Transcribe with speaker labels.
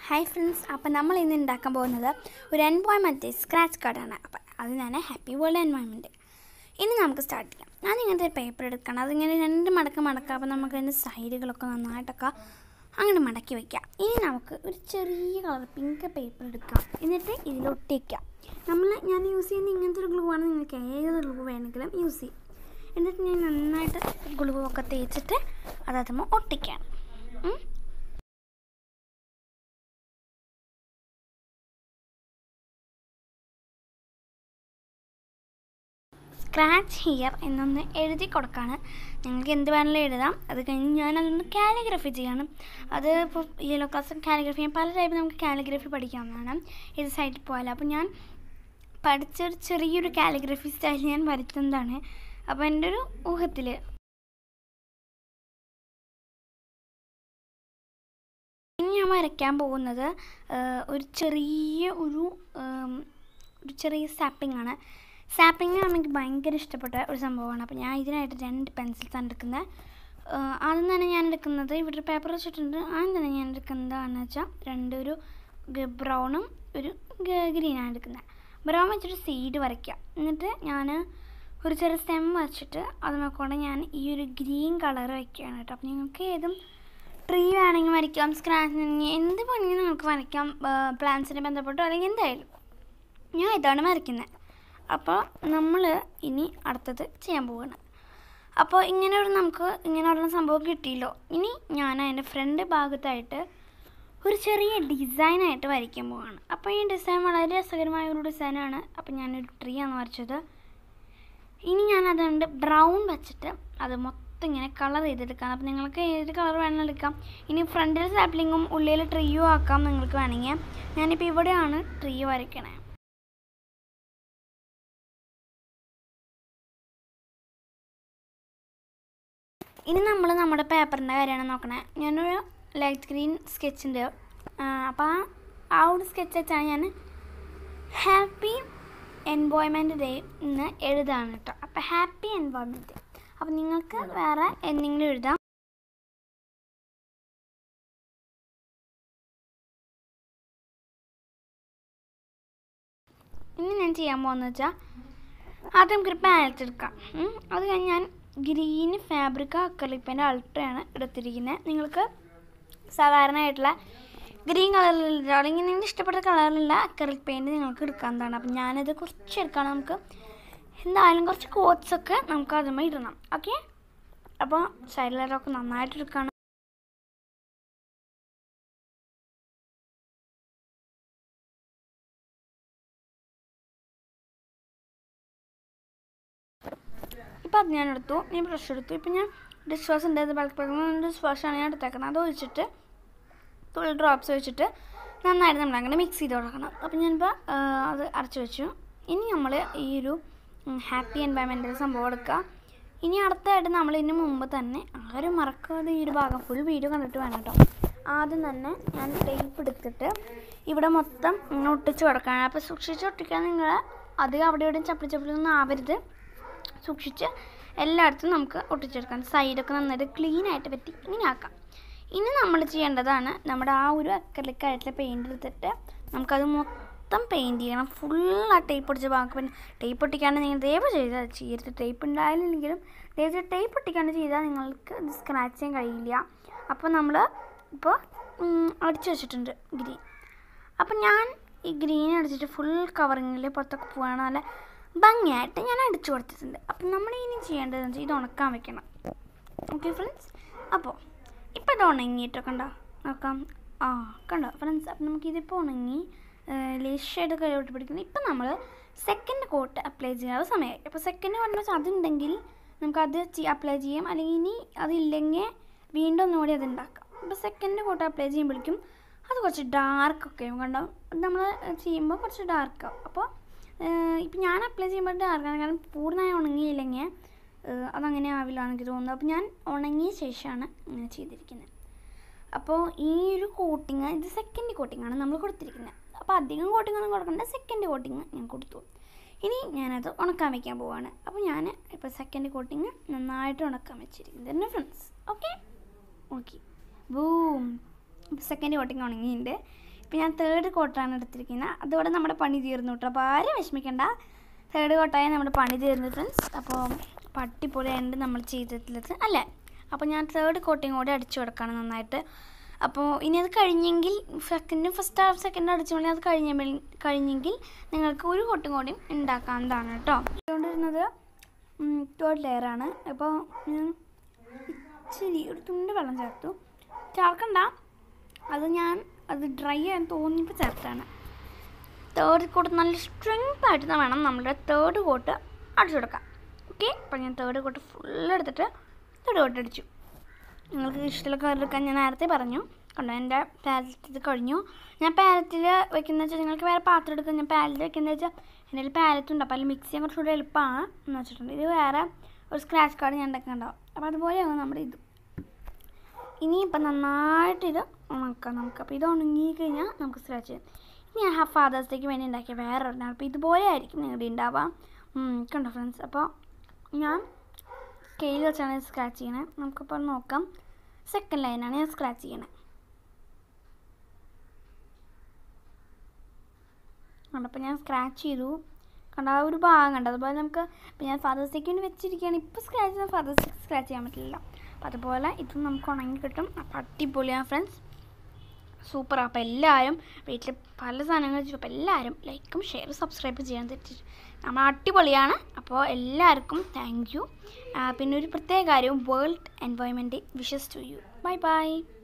Speaker 1: Hi friends അപ്പം നമ്മൾ ഇന്ന് ഉണ്ടാക്കാൻ പോകുന്നത് ഒരു എൻവോയ്മെൻറ്റ് സ്ക്രാച്ച് കാർഡാണ് അപ്പം അതിനാണ് ഹാപ്പി വേൾഡ് എൻവോയ്മെൻറ്റ് ഇനി നമുക്ക് സ്റ്റാർട്ട് ചെയ്യാം ഞാൻ ഇങ്ങനത്തെ ഒരു പേപ്പർ എടുക്കണം അതിങ്ങനെ രണ്ട് മടക്ക് മടക്കാം അപ്പം നമുക്ക് അതിൻ്റെ സൈഡുകളൊക്കെ നന്നായിട്ടൊക്കെ അങ്ങനെ മടക്കി വയ്ക്കാം ഇനി നമുക്ക് ഒരു ചെറിയ കളർ പിങ്ക് പേപ്പർ എടുക്കാം എന്നിട്ട് ഇതിലൊട്ടിക്കാം നമ്മൾ ഞാൻ യൂസ് ചെയ്യുന്ന ഇങ്ങനത്തെ ഒരു ഗ്ലൂ ആണ് നിങ്ങൾക്ക് ഏത് ഗ്ലൂ വേണമെങ്കിലും യൂസ് ചെയ്യും എന്നിട്ട് ഞാൻ നന്നായിട്ട് ഗ്ലൂ ഒക്കെ തേച്ചിട്ട് അത് അതുമ്പോൾ ഒട്ടിക്കാം ഉം. സ്ക്രാച്ച് ഹിയർ എന്നൊന്ന് എഴുതി കൊടുക്കാണ് നിങ്ങൾക്ക് എന്ത് വേണമെങ്കിലും എഴുതാം അത് കഴിഞ്ഞ് ഞാൻ അതൊന്ന് കാലിഗ്രഫി ചെയ്യണം അത് ഇപ്പോൾ യെല്ലോ ക്ലാസ് കാലിഗ്രഫി ഞാൻ പല ടൈപ്പ് നമുക്ക് കാലിഗ്രഫി പഠിക്കാവുന്നതാണ് ഏത് സൈറ്റിൽ പോയാലും അപ്പോൾ ഞാൻ പഠിച്ചൊരു ചെറിയൊരു കാലിഗ്രഫി സ്റ്റൈൽ ഞാൻ വരുത്തുന്നതാണ് അപ്പോൾ എൻ്റെ ഒരു ഊഹത്തിൽ ഇനി ഞാൻ വരയ്ക്കാൻ പോകുന്നത് ആ, ഒരു ചെറിയ ഒരു ആം, ഒരു ചെറിയ സാപ്പിംഗ് ആണ് സാപ്പിംഗ് എനിക്ക് ഭയങ്കര ഇഷ്ടപ്പെട്ട ഒരു സംഭവമാണ് അപ്പോൾ ഞാൻ ഇതിനായിട്ട് രണ്ട് പെൻസിൽസാണ് എടുക്കുന്നത് ആ, ആദ്യം തന്നെ ഞാൻ എടുക്കുന്നത് ഇവിടെ ഒരു പേപ്പർ വെച്ചിട്ടുണ്ട് ആദ്യം തന്നെ ഞാൻ എടുക്കുന്നതാണെന്ന് വെച്ചാൽ രണ്ട് ഒരു ബ്രൗണും ഒരു ഗ്രീനാണ് എടുക്കുന്നത് ബ്രൗൺ വെച്ചിട്ട് സീഡ് വരയ്ക്കാം എന്നിട്ട് ഞാൻ ഒരു ചെറിയ സ്റ്റെം വരച്ചിട്ട് അത് നോക്കൊണ്ട് ഞാൻ ഈ ഒരു ഗ്രീൻ കളർ വയ്ക്കുകയാണ് കേട്ടോ അപ്പോൾ നിങ്ങൾക്ക് ഏതും ട്രീ വേണമെങ്കിൽ വരയ്ക്കാം സ്ക്രാച്ച് എന്ത് വേണമെങ്കിലും നമുക്ക് വരയ്ക്കാം പ്ലാന്റ്സിനെ ബന്ധപ്പെട്ടോ അല്ലെങ്കിൽ എന്തായാലും ഞാൻ ഇതാണ് വരയ്ക്കുന്നത് അപ്പോൾ നമ്മൾ ഇനി അടുത്തത് ചെയ്യാൻ പോവുകയാണ് അപ്പോൾ ഇങ്ങനെ ഒരു നമുക്ക് ഇങ്ങനെ ഒരു സംഭവം കിട്ടിയല്ലോ ഇനി ഞാൻ അതിൻ്റെ ഫ്രണ്ട് ഭാഗത്തായിട്ട് ഒരു ചെറിയ ഡിസൈനായിട്ട് വരയ്ക്കാൻ പോവുകയാണ് അപ്പോൾ ഈ ഡിസൈൻ വളരെ രസകരമായ ഒരു ഡിസൈനാണ് അപ്പോൾ ഞാനൊരു ട്രീ ആണ് വരച്ചത് ഇനി ഞാൻ അതുകൊണ്ട് ബ്രൗൺ വെച്ചിട്ട് അത് മൊത്തം ഇങ്ങനെ കളർ ചെയ്തെടുക്കാം അപ്പോൾ നിങ്ങൾക്ക് ഏത് കളർ വേണമെങ്കിലും എടുക്കാം ഇനി ഫ്രണ്ടിൽ സാപ്ലിങ്ങും ഉള്ളിൽ ട്രീയും ആക്കാം നിങ്ങൾക്ക് വേണമെങ്കിൽ ഞാനിപ്പോൾ ഇവിടെയാണ് ട്രീ വരയ്ക്കണേ ഇനി നമ്മൾ നമ്മുടെ പേപ്പറിൻ്റെ കാര്യമാണ് നോക്കണേ ഞാനൊരു ലൈറ്റ് ഗ്രീൻ സ്കെച്ച് ഉണ്ട് അപ്പോൾ ആ ആ ഒരു സ്കെച്ച് വെച്ചാണ് ഞാൻ ഹാപ്പി എൻവോയ്മെൻറ്റ് ഡേ എന്ന് എഴുതാണ് കേട്ടോ അപ്പോൾ ഹാപ്പി എൻവോയ്മെൻറ്റ് അപ്പോൾ നിങ്ങൾക്ക് വേറെ എന്തെങ്കിലും എഴുതാം ഇനി ഞാൻ ചെയ്യാൻ പോകുന്നത് വെച്ചാൽ ആദ്യം നമുക്കൊരു പാലറ്റ് എടുക്കാം ഉം. അത് കഴിഞ്ഞ് ഞാൻ ഗ്രീൻ ഫാബ്രിക് അക്കലിക് പെയിൻ്റ് അൾട്രയാണ് എടുത്തിരിക്കുന്നത് നിങ്ങൾക്ക് സാധാരണയായിട്ടുള്ള ഗ്രീൻ കളറിലുള്ള അല്ലെങ്കിൽ നിങ്ങൾക്ക് ഇഷ്ടപ്പെട്ട കളറിലുള്ള അക്കറിക് പെയിൻറ് നിങ്ങൾക്ക് എടുക്കാവുന്നതാണ് അപ്പം ഞാനിത് കുറച്ച് എടുക്കണം നമുക്ക് എന്തായാലും കുറച്ച് കോട്ട്സ് ഒക്കെ നമുക്ക് അതുമ്മേ ഇടണം ഓക്കെ അപ്പോൾ സൈഡിലൊക്കെ നന്നായിട്ട് എടുക്കണം ഇപ്പോൾ അത് ഞാൻ എടുത്തു ഞാൻ ബ്രഷ് എടുത്തു ഇപ്പം ഞാൻ ഡിഷ് വാഷ് ഉണ്ടായത് ബൾക്ക് ഡിഷ് വാഷാണ് ഞാൻ എടുത്തേക്കുന്നത് അത് ഒഴിച്ചിട്ട് തുള്ളി ഡ്രോപ്സ് ഒഴിച്ചിട്ട് നന്നായിട്ട് നമ്മൾ അങ്ങനെ മിക്സ് ചെയ്ത് കൊടുക്കണം അപ്പം ഞാനിപ്പോൾ ആ, അത് അടച്ചു വെച്ചു ഇനി നമ്മൾ ഈ ഒരു ഹാപ്പി എൻവയൺമെൻറ്റൽ സംഭവം എടുക്കുക ഇനി അടുത്തായിട്ട് നമ്മൾ ഇതിന് മുമ്പ് തന്നെ ആരും മറക്കാതെ ഈ ഒരു ഭാഗം ഫുൾ വീഡിയോ കണ്ടിട്ട് വേണം കേട്ടോ ആദ്യം തന്നെ ഞാൻ ടേപ്പ് എടുത്തിട്ട് ഇവിടെ മൊത്തം ഇങ്ങനെ ഒട്ടിച്ച് കൊടുക്കണം അപ്പോൾ സൂക്ഷിച്ച് ഒട്ടിക്കാൻ നിങ്ങൾ അധികം അവിടെ ഇവിടെയും ചപ്പിളി ചപ്പിളൊന്നും ആവരുത് സൂക്ഷിച്ച് എല്ലായിടത്തും നമുക്ക് ഒട്ടിച്ചെടുക്കാം സൈഡൊക്കെ നന്നായിട്ട് ക്ലീൻ ആയിട്ട് പറ്റി ഇങ്ങനെ ആക്കാം ഇനി നമ്മൾ ചെയ്യേണ്ടതാണ് നമ്മുടെ ആ ഒരു അക്കലിക് ആയിട്ടുള്ള പെയിൻ്റ് എടുത്തിട്ട് നമുക്കത് മൊത്തം പെയിൻറ് ചെയ്യണം ഫുൾ ആ ടേപ്പ് ഒട്ടിച്ച ഭാഗം പിന്നെ ടേപ്പ് ഒട്ടിക്കാണ്ട് നിങ്ങൾ ദയവ് ചെയ്താൽ ചെയ്യരുത് ടേപ്പ് ഉണ്ടായില്ലെങ്കിലും ദയവ് ചെയ്ത് ടേപ്പ് ഒട്ടിക്കാണ്ട് ചെയ്താൽ നിങ്ങൾക്ക് ഇത് സ്ക്രാച്ച് ചെയ്യാൻ കഴിയില്ല അപ്പോൾ നമ്മൾ ഇപ്പോൾ അടിച്ചു വെച്ചിട്ടുണ്ട് ഗ്രീൻ അപ്പം ഞാൻ ഈ ഗ്രീൻ അടിച്ചിട്ട് ഫുൾ കവറിങ്ങിൽ പുറത്തൊക്കെ പോവാണ് നല്ല ഭംഗിയായിട്ട് ഞാൻ അടിച്ചു കൊടുത്തിട്ടുണ്ട് അപ്പം നമ്മൾ ഇനി ചെയ്യേണ്ടതെന്ന് വെച്ചാൽ ഇത് ഉണക്കാൻ വെക്കണം ഓക്കെ ഫ്രണ്ട്സ് അപ്പോൾ ഇപ്പം ഇത് ഉണങ്ങിയിട്ട് കണ്ടോ നോക്കാം ആ കണ്ടോ ഫ്രണ്ട്സ് അപ്പം നമുക്കിതിപ്പോൾ ഉണങ്ങി ലേശായിട്ട് കഴിയോട്ട് പിടിക്കുന്നു ഇപ്പം നമ്മൾ സെക്കൻഡ് കോട്ട് അപ്ലൈ ചെയ്യാനുള്ള സമയമായി അപ്പോൾ സെക്കൻഡ് കോട്ട് വെച്ചാൽ അതുണ്ടെങ്കിൽ നമുക്കത് അപ്ലൈ ചെയ്യാം അല്ലെങ്കിൽ ഇനി അതില്ലെങ്കിൽ വീണ്ടും ഒന്നുകൂടി അത് ഉണ്ടാക്കാം അപ്പോൾ സെക്കൻഡ് കോട്ട് അപ്ലൈ ചെയ്യുമ്പോഴേക്കും അത് കുറച്ച് ഡാർക്ക് ഒക്കെ ആവും കണ്ടോ നമ്മൾ ചെയ്യുമ്പോൾ കുറച്ച് ഡാർക്ക് ആവും അപ്പോൾ ഇപ്പം ഞാൻ അപ്ലൈ ചെയ്യുമ്പോൾ ഡാർക്കാണ് കാരണം പൂർണ്ണമായി ഉണങ്ങിയില്ലെങ്കിൽ ഏഹ് അതങ്ങനെ ആവില്ല എനിക്ക് തോന്നുന്നു അപ്പോൾ ഞാൻ ഉണങ്ങിയ ശേഷമാണ് ഇങ്ങനെ ചെയ്തിരിക്കുന്നത് അപ്പോൾ ഈ ഒരു കോട്ടിങ് ഇത് സെക്കൻഡ് കോട്ടിംഗ് ആണ് നമ്മൾ കൊടുത്തിരിക്കുന്നത് അപ്പോൾ അധികം കോട്ടിംഗ് ഒന്നും കൊടുക്കണ്ട സെക്കൻഡ് കോട്ടിങ് ഞാൻ കൊടുത്തു ഇനി ഞാനത് ഉണക്കാൻ വയ്ക്കാൻ പോവാണ് അപ്പോൾ ഞാൻ ഇപ്പോൾ സെക്കൻഡ് കോട്ടിങ് നന്നായിട്ട് ഉണക്കാൻ വെച്ചിരിക്കുന്നത് എൻ്റെ friends okay okay boom second coating ഉണങ്ങിയിട്ടുണ്ട് ഇപ്പം ഞാൻ തേർഡ് കോട്ടാണ് എടുത്തിരിക്കുന്നത് അതോടെ നമ്മുടെ പണി തീർന്നു കേട്ടോ അപ്പോൾ ആരും വിഷമിക്കണ്ട തേർഡ് കോട്ടായി നമ്മുടെ പണി തീർന്നു ഫ്രണ്ട്സ് അപ്പോൾ പട്ടിപ്പൊളിയായിട്ട് നമ്മൾ ചെയ്തിട്ടുള്ളത് അല്ലേ അപ്പോൾ ഞാൻ തേർഡ് കോട്ടിങ് കൂടി അടിച്ചു കൊടുക്കണം നന്നായിട്ട് അപ്പോൾ ഇനി അത് കഴിഞ്ഞെങ്കിൽ സെക്കൻഡ് ഫസ്റ്റ് ഹാഫ് സെക്കൻഡ് അടിച്ചുകൊണ്ട് അത് കഴിഞ്ഞ കഴിഞ്ഞെങ്കിൽ നിങ്ങൾക്ക് ഒരു കോട്ടും കൂടിയും ഉണ്ടാക്കാവുന്നതാണ് കേട്ടോ ഇതുകൊണ്ടിരുന്നത് തേർഡ് ലെയറാണ് അപ്പോൾ ഞാൻ ഇച്ചിരി ഒരു തുണ്ട് വെള്ളം ചേർത്തു ചേർക്കണ്ട അത് ഞാൻ അത് ഡ്രൈ ആകാൻ തോന്നിയപ്പോൾ ചേർത്താണ് തേർഡ് കോട്ട് നല്ല സ്ട്രെങ്ത് ആയിട്ട് വേണം നമ്മുടെ തേർഡ് കോട്ട് അടിച്ചു കൊടുക്കാം ഓക്കെ അപ്പോൾ ഞാൻ തേർഡ് കോട്ട് ഫുൾ എടുത്തിട്ട് തേർഡ് കോട്ട് അടിച്ചു നിങ്ങൾക്ക് ഇഷ്ടമുള്ള കളർ എടുക്കാൻ ഞാൻ നേരത്തെ പറഞ്ഞു കണ്ടോ എൻ്റെ പാലറ്റ് ഇത് കഴിഞ്ഞു ഞാൻ പാലറ്റിൽ വെക്കുന്ന വെച്ചാൽ നിങ്ങൾക്ക് വേറെ പാത്രം എടുക്കാൻ ഞാൻ പാലറ്റ് വെക്കുന്നത് വെച്ചാൽ എൻ്റെ കയ്യിൽ പാലറ്റ് ഉണ്ട് അപ്പോൾ അതിൽ മിക്സ് ചെയ്യാൻ കുറച്ചുകൂടി എളുപ്പമാണ് എന്ന് വെച്ചിട്ടുണ്ട് ഇത് വേറെ ഒരു സ്ക്രാച്ച് കാർഡ് ഞാൻ ഉണ്ടാക്കുന്നുണ്ടാവും അപ്പോൾ അതുപോലെയാവും നമ്മുടെ ഇത് ഇനിയിപ്പം നന്നായിട്ട് ഇത് ഉണക്കാം നമുക്ക് അപ്പോൾ ഇത് ഉണങ്ങി കഴിഞ്ഞാൽ നമുക്ക് സ്ക്രാച്ച് ചെയ്യാം ഇനി ഞാൻ ഹാഫ് ഫാദേഴ്സിലേക്ക് വേണ്ടി ഉണ്ടാക്കിയ വേറെ ഒരെണ്ണം അപ്പോൾ ഇതുപോലെ ആയിരിക്കും നിങ്ങളുടെ ഉണ്ടാവുക ഉം, കണ്ടോ ഫ്രണ്ട്സ് അപ്പോൾ ഞാൻ സ്കെയിൽ വെച്ചാണ് സ്ക്രാച്ച് ചെയ്യണത് നമുക്കിപ്പോൾ നോക്കാം സെക്കൻഡ് ലൈനാണ് ഞാൻ സ്ക്രാച്ച് ചെയ്യണത് കണ്ടപ്പോൾ ഞാൻ സ്ക്രാച്ച് ചെയ്തു കണ്ട ആ ഒരു ഭാഗം കണ്ടു അതുപോലെ നമുക്ക് ഇപ്പം ഞാൻ ഫാദേഴ്സിലേക്ക് വേണ്ടി വെച്ചിരിക്കുകയാണ് ഇപ്പോൾ സ്ക്രാച്ച് ചെയ്താൽ ഫാദേഴ്സിലേക്ക് സ്ക്രാച്ച് ചെയ്യാൻ പറ്റില്ല അപ്പം അതുപോലെ ഇതും നമുക്ക് ഉണങ്ങി കിട്ടും അപ്പം അടിപൊളിയാണ് ഫ്രണ്ട്സ് സൂപ്പർ അപ്പോൾ എല്ലാവരും വീട്ടിൽ പല സാധനങ്ങൾ ചെയ്തു അപ്പോൾ എല്ലാവരും ലൈക്കും ഷെയർ സബ്സ്ക്രൈബ് ചെയ്യാൻ തെറ്റിച്ചു നമ്മൾ അടിപൊളിയാണ് അപ്പോൾ എല്ലാവർക്കും താങ്ക് യു പിന്നെ ഒരു പ്രത്യേക കാര്യം world environment wishes to you bye by